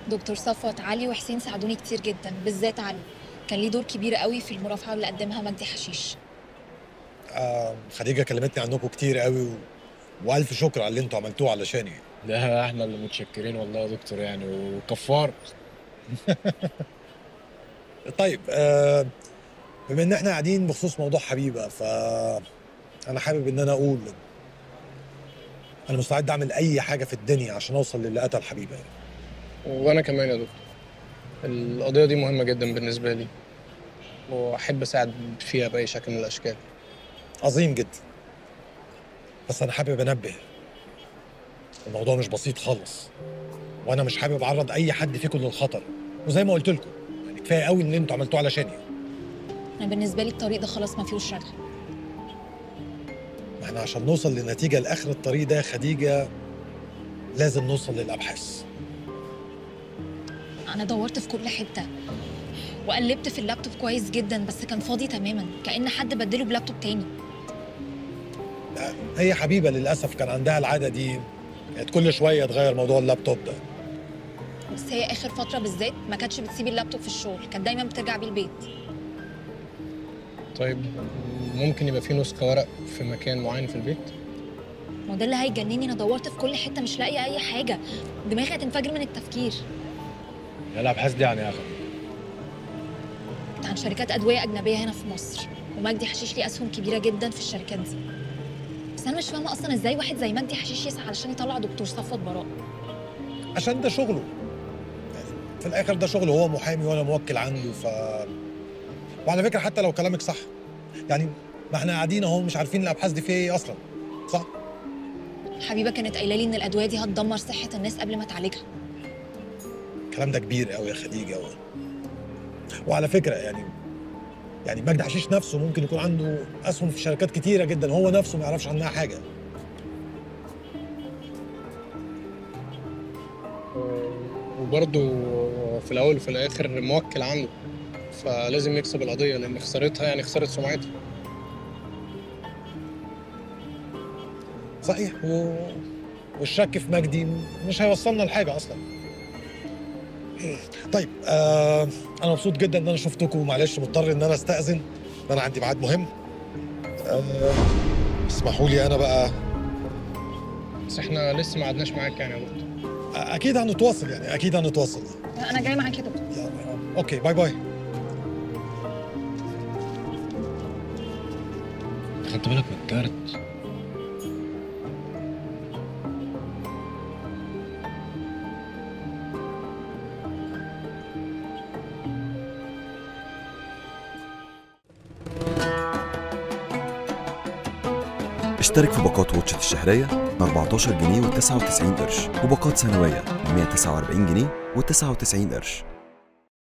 دكتور صفوت علي وحسين ساعدوني كتير جدا بالذات علي كان ليه دور كبير قوي في المرافعه اللي قدمها مجدي حشيش آه خديجه كلمتني عنكم كتير قوي و... والف شكر على اللي انتوا عملتوه علشاني لا احنا اللي متشكرين والله يا دكتور يعني وكفار طيب آه بما ان احنا قاعدين بخصوص موضوع حبيبه ف انا حابب ان انا اقول انا مستعد اعمل اي حاجه في الدنيا عشان اوصل للي قتل حبيبه يعني. وانا كمان يا دكتور القضيه دي مهمه جدا بالنسبه لي واحب اساعد فيها باي شكل من الاشكال عظيم جدا بس انا حابب انبه الموضوع مش بسيط خالص وانا مش حابب اعرض اي حد فيكم للخطر وزي ما قلت لكم يعني كفايه قوي اللي انتوا عملتوه علشاني انا بالنسبه لي الطريق ده خلاص ما فيهوش رجعه ما احنا عشان نوصل لنتيجه لاخر الطريق ده يا خديجه لازم نوصل للابحاث انا دورت في كل حته وقلبت في اللابتوب كويس جدا بس كان فاضي تماما كأن حد بدله بلابتوب تاني هي حبيبه للاسف كان عندها العاده دي كانت كل شويه تغير موضوع اللابتوب ده بس هي اخر فتره بالذات ما كانتش بتسيب اللابتوب في الشغل كانت دايما بترجع بيه البيت طيب ممكن يبقى في نسخه ورق في مكان معين في البيت ما ده اللي هيجنني انا دورت في كل حته مش لاقيه اي حاجه دماغي هتنفجر من التفكير يا الابحاث دي يعني يا اخي عن شركات ادويه اجنبيه هنا في مصر ومجدي حشيش ليه اسهم كبيره جدا في الشركات دي بس انا مش فاهمه اصلا ازاي واحد زي مجدي حشيش يسعى علشان يطلع دكتور صفوت براء عشان ده شغله يعني في الاخر ده شغله هو محامي وانا موكل عنده ف وعلى فكره حتى لو كلامك صح يعني ما احنا قاعدين اهو مش عارفين الابحاث دي فيها ايه اصلا صح حبيبه كانت قايله لي ان الادويه دي هتدمر صحه الناس قبل ما تعالجها الكلام ده كبير قوي يا خديجه و... وعلى فكره يعني يعني مجدي حشيش نفسه ممكن يكون عنده اسهم في شركات كتيره جدا هو نفسه ما يعرفش عنها حاجه وبرضه في الاول وفي الاخر موكل عنده فلازم يكسب القضيه لان خسارتها يعني خساره سمعته صحيح و... والشك في مجدي مش هيوصلنا لحاجه اصلا طيب آه انا مبسوط جدا ان انا شفتكم معلش مضطر ان انا استاذن ان انا عندي ميعاد مهم آه اسمحوا لي انا بقى بس احنا لسه ما قعدناش معاك يعني يا دكتور اكيد هنتواصل يعني اكيد هنتواصل انا جاي معاك يا دكتور يلا اوكي باي باي خدت بالك من الكارت اشترك في باقات واتشت الشهرية ب 14 جنيه و99 قرش وباقات سنوية ب 149 جنيه و99 قرش